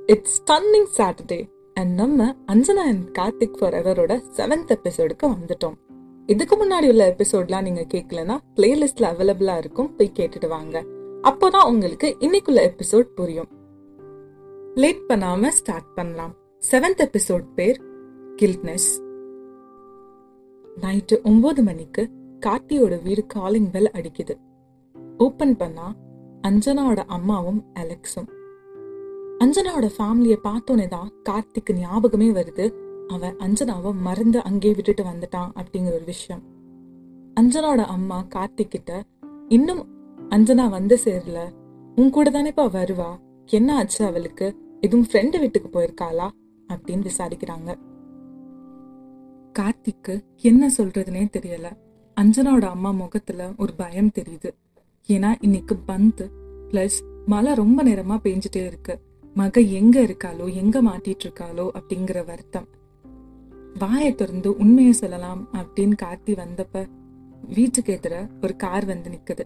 it's stunning Saturday and நம்ம Anjana and Karthik ஃபார் எவரோட செவன்த் எபிசோடுக்கு வந்துட்டோம் இதுக்கு முன்னாடி உள்ள எபிசோட்லாம் நீங்க கேட்கலனா பிளேலிஸ்ட்ல அவைலபிளா இருக்கும் போய் கேட்டுட்டு வாங்க அப்போதான் உங்களுக்கு இன்னைக்குள்ள எபிசோட் புரியும் லேட் பண்ணாம ஸ்டார்ட் பண்ணலாம் செவன்த் எபிசோட் பேர் கில்ட்னஸ் நைட்டு ஒன்பது மணிக்கு கார்த்தியோட வீடு காலிங் பெல் அடிக்குது ஓபன் பண்ணா அஞ்சனாவோட அம்மாவும் அலெக்ஸும் அஞ்சனாவோட ஃபேமிலியை பார்த்தோன்னே தான் கார்த்திக்கு ஞாபகமே வருது அவன் அஞ்சனாவை மறந்து அங்கே விட்டுட்டு வந்துட்டான் அப்படிங்கிற ஒரு விஷயம் அஞ்சனாவோட அம்மா கார்த்திக் கிட்ட இன்னும் அஞ்சனா வந்து சேரல உன் கூட தானேப்பா வருவா என்ன ஆச்சு அவளுக்கு எதுவும் ஃப்ரெண்டு வீட்டுக்கு போயிருக்காளா அப்படின்னு விசாரிக்கிறாங்க கார்த்திக்கு என்ன சொல்றதுனே தெரியல அஞ்சனாவோட அம்மா முகத்துல ஒரு பயம் தெரியுது ஏன்னா இன்னைக்கு பந்து பிளஸ் மழை ரொம்ப நேரமா பெஞ்சிட்டே இருக்கு மக எங்க இருக்காளோ எங்க மாட்டிட்டு இருக்காளோ அப்படிங்கிற வருத்தம் வாயை திறந்து உண்மையை சொல்லலாம் அப்படின்னு கார்த்தி வந்தப்ப வீட்டுக்கு எதிர ஒரு கார் வந்து நிக்குது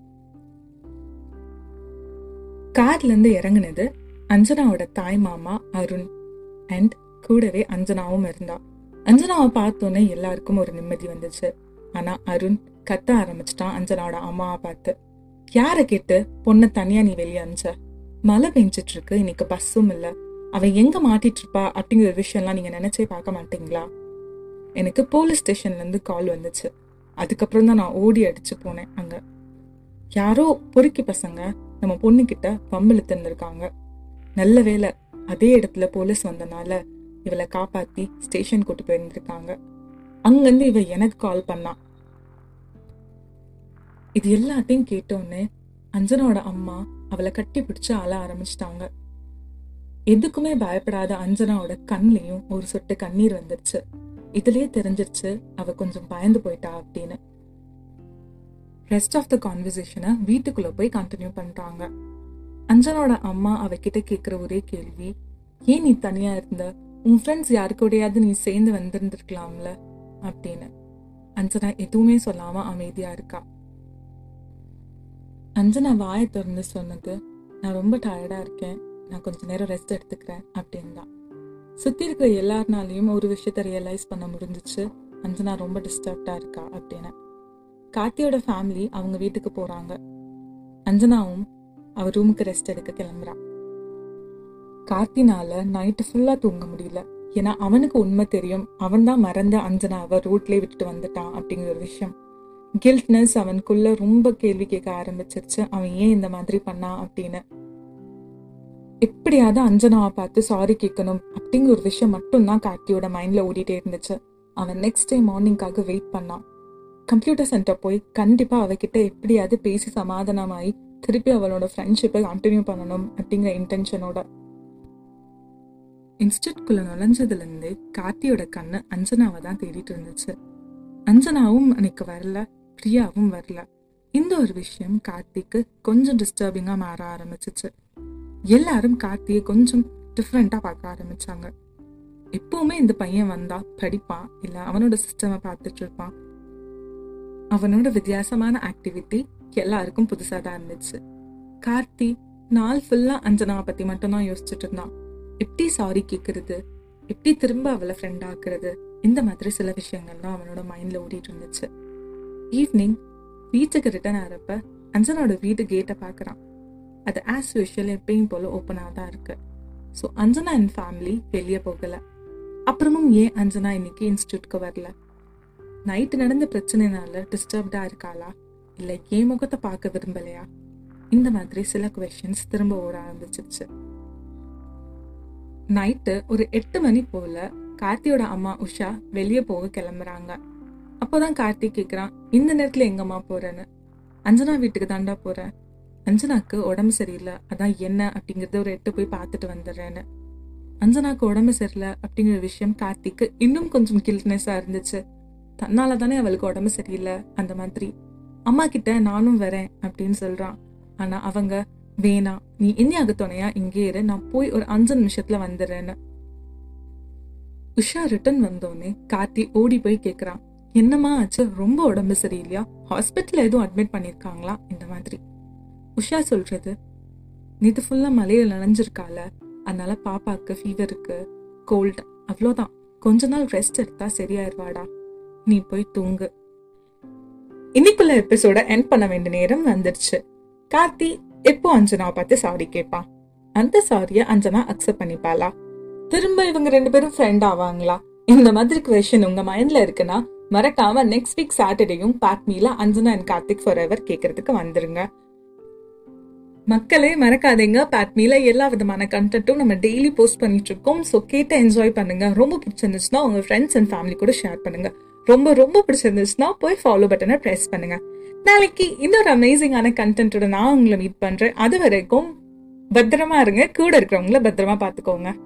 கார்ல இருந்து இறங்குனது அஞ்சனாவோட தாய் மாமா அருண் அண்ட் கூடவே அஞ்சனாவும் இருந்தா அஞ்சனாவை பார்த்தோன்னே எல்லாருக்கும் ஒரு நிம்மதி வந்துச்சு ஆனா அருண் கத்த ஆரம்பிச்சிட்டான் அஞ்சனாவோட அம்மாவை பார்த்து யார கேட்டு பொண்ணை தனியா நீ வெளியே அனுப்பிச்ச மழை பெஞ்சிட்டு இருக்கு இன்னைக்கு பஸ்ஸும் இல்ல அவ எங்க மாட்டிட்டு இருப்பா அப்படிங்கிற ஒரு விஷயம்லாம் நீங்க நினைச்சே பார்க்க மாட்டீங்களா எனக்கு போலீஸ் ஸ்டேஷன்ல இருந்து கால் வந்துச்சு அதுக்கப்புறம் தான் நான் ஓடி அடிச்சு போனேன் அங்க யாரோ பொறுக்கி பசங்க நம்ம பொண்ணுகிட்ட பம்பில் இருந்திருக்காங்க நல்ல வேலை அதே இடத்துல போலீஸ் வந்தனால இவளை காப்பாத்தி ஸ்டேஷன் கூட்டு போயிருந்திருக்காங்க அங்கிருந்து இவ எனக்கு கால் பண்ணா இது எல்லாத்தையும் கேட்டோன்னே அஞ்சனாவோட அம்மா அவளை கட்டி பிடிச்சு அழ ஆரம்பிச்சிட்டாங்க எதுக்குமே பயப்படாத அஞ்சனாவோட கண்லயும் ஒரு சொட்டு கண்ணீர் வந்துருச்சு இதுலயே தெரிஞ்சிருச்சு அவ கொஞ்சம் பயந்து போயிட்டா அப்படின்னு ரெஸ்ட் ஆஃப் த கான்வர்சேஷனை வீட்டுக்குள்ள போய் கண்டினியூ பண்றாங்க அஞ்சனாவோட அம்மா அவகிட்ட கேக்குற ஒரே கேள்வி ஏன் நீ தனியா இருந்த உன் ஃப்ரெண்ட்ஸ் யாருக்கூடையாவது நீ சேர்ந்து வந்திருந்திருக்கலாம்ல அப்படின்னு அஞ்சனா எதுவுமே சொல்லாம அமைதியா இருக்கா அஞ்சனா வாயை திறந்து சொன்னது நான் ரொம்ப டயர்டா இருக்கேன் நான் கொஞ்ச நேரம் ரெஸ்ட் எடுத்துக்கிறேன் அப்படின்னு தான் சுத்தி இருக்கிற எல்லாருனாலையும் ஒரு விஷயத்த ரியலைஸ் பண்ண முடிஞ்சிச்சு அஞ்சனா ரொம்ப டிஸ்டர்ப்டா இருக்கா அப்படின்னு கார்த்தியோட ஃபேமிலி அவங்க வீட்டுக்கு போறாங்க அஞ்சனாவும் அவ ரூமுக்கு ரெஸ்ட் எடுக்க கிளம்புறா கார்த்தினால நைட்டு ஃபுல்லா தூங்க முடியல ஏன்னா அவனுக்கு உண்மை தெரியும் அவன் தான் மறந்த அஞ்சனாவை ரோட்லயே விட்டுட்டு வந்துட்டான் அப்படிங்கிற ஒரு விஷயம் கில்ட்னஸ் அவனுக்குள்ள ரொம்ப கேள்வி கேட்க ஆரம்பிச்சிருச்சு அவன் ஏன் இந்த மாதிரி பண்ணான் அப்படின்னு எப்படியாவது அஞ்சனாவை பார்த்து சாரி கேட்கணும் அப்படிங்கிற ஒரு விஷயம் மட்டும்தான் கார்த்தியோட மைண்ட்ல ஓடிட்டே இருந்துச்சு அவன் நெக்ஸ்ட் டே மார்னிங்காக வெயிட் பண்ணான் கம்ப்யூட்டர் சென்டர் போய் கண்டிப்பா அவகிட்ட எப்படியாவது பேசி சமாதானமாயி திருப்பி அவளோட ஃப்ரெண்ட்ஷிப்பை கண்டினியூ பண்ணணும் அப்படிங்கிற இன்டென்ஷனோட இன்ஸ்டியூட்குள்ள நுழைஞ்சதுல இருந்து கார்த்தியோட கண்ணு அஞ்சனாவை தான் தேடிட்டு இருந்துச்சு அஞ்சனாவும் அன்னைக்கு வரல பிரியாவும் வரல இந்த ஒரு விஷயம் கார்த்திக்கு கொஞ்சம் டிஸ்டர்பிங்கா மாற ஆரம்பிச்சிச்சு எல்லாரும் கார்த்தியை கொஞ்சம் டிஃப்ரெண்டா பார்க்க ஆரம்பிச்சாங்க எப்பவுமே இந்த பையன் வந்தா படிப்பான் இல்ல அவனோட சிஸ்டமை பார்த்துட்டு இருப்பான் அவனோட வித்தியாசமான ஆக்டிவிட்டி எல்லாருக்கும் புதுசா தான் இருந்துச்சு கார்த்தி நாள் ஃபுல்லா அஞ்சனாவை பத்தி மட்டும் தான் யோசிச்சுட்டு இருந்தான் எப்படி சாரி கேக்குறது எப்படி திரும்ப அவளை ஃப்ரெண்ட் ஆக்குறது இந்த மாதிரி சில விஷயங்கள்லாம் அவனோட மைண்ட்ல ஓடிட்டு இருந்துச்சு ஈவினிங் வீட்டுக்கு ரிட்டர்ன் ஆகிறப்ப அஞ்சனோட வீட்டு கேட்டை பார்க்கறான் அது ஆஸ் யூஷுவல் எப்பயும் போல ஓப்பனாக தான் இருக்கு ஸோ அஞ்சனா அண்ட் ஃபேமிலி வெளியே போகல அப்புறமும் ஏன் அஞ்சனா இன்னைக்கு இன்ஸ்டியூட்க்கு வரல நைட்டு நடந்த பிரச்சனைனால டிஸ்டர்ப்டா இருக்காளா இல்லை ஏன் முகத்தை பார்க்க விரும்பலையா இந்த மாதிரி சில கொஷின்ஸ் திரும்ப ஓட ஆரம்பிச்சிருச்சு நைட்டு ஒரு எட்டு மணி போல கார்த்தியோட அம்மா உஷா வெளியே போக கிளம்புறாங்க அப்போதான் கார்த்தி கேக்குறான் இந்த நேரத்துல எங்கம்மா போறேன்னு அஞ்சனா வீட்டுக்கு தாண்டா போறேன் அஞ்சனாக்கு உடம்பு சரியில்லை அதான் என்ன அப்படிங்கறத ஒரு எட்டு போய் பார்த்துட்டு வந்துடுறேன்னு அஞ்சனாக்கு உடம்பு சரியில்லை அப்படிங்கிற விஷயம் கார்த்திக்கு இன்னும் கொஞ்சம் கில்ட்னஸா இருந்துச்சு தன்னால தானே அவளுக்கு உடம்பு சரியில்லை அந்த மாதிரி அம்மா கிட்ட நானும் வரேன் அப்படின்னு சொல்றான் ஆனா அவங்க வேணாம் நீ இந்தியாவுக்கு துணையா இங்கே இரு நான் போய் ஒரு அஞ்சு நிமிஷத்துல வந்துடுறேன்னு உஷா ரிட்டர்ன் வந்தோடனே கார்த்தி ஓடி போய் கேக்குறான் என்னம்மா ஆச்சு ரொம்ப உடம்பு சரியில்லையா ஹாஸ்பிட்டல் எதுவும் அட்மிட் பண்ணிருக்காங்களா இந்த மாதிரி உஷா சொல்றது நேத்து ஃபுல்லா மலையில நனைஞ்சிருக்கால அதனால பாப்பாவுக்கு ஃபீவர் இருக்கு கோல்டு அவ்வளோதான் கொஞ்ச நாள் ரெஸ்ட் எடுத்தா சரியாயிருவாடா நீ போய் தூங்கு இன்னைக்குள்ள எபிசோட எண்ட் பண்ண வேண்டிய நேரம் வந்துருச்சு கார்த்தி எப்போ அஞ்சனாவை பார்த்து சாரி கேட்பான் அந்த சாரிய அஞ்சனா அக்செப்ட் பண்ணிப்பாளா திரும்ப இவங்க ரெண்டு பேரும் ஃப்ரெண்ட் ஆவாங்களா இந்த மாதிரி கொஷின் உங்க மைண்ட்ல இருக்குன்னா மறக்காம நெக்ஸ்ட் வீக் சாட்டர்டேயும் பேக் மீல Anjana and Karthik forever கேட்கறதுக்கு வந்துருங்க மக்களே மறக்காதீங்க பேட்மீல எல்லா விதமான கண்டென்ட்டும் நம்ம டெய்லி போஸ்ட் பண்ணிட்டு இருக்கோம் ஸோ கேட்டு என்ஜாய் பண்ணுங்க ரொம்ப பிடிச்சிருந்துச்சுன்னா உங்க ஃப்ரெண்ட்ஸ் அண்ட் ஃபேமிலி கூட ஷேர் பண்ணுங்க ரொம்ப ரொம்ப பிடிச்சிருந்துச்சுன்னா போய் ஃபாலோ பட்டனை ப்ரெஸ் பண்ணுங்க நாளைக்கு இன்னொரு அமேசிங்கான கண்டென்ட்டோட நான் உங்களை மீட் பண்றேன் அது வரைக்கும் பத்திரமா இருங்க கூட இருக்கிறவங்கள பத்திரமா பார்த்துக்கோங்க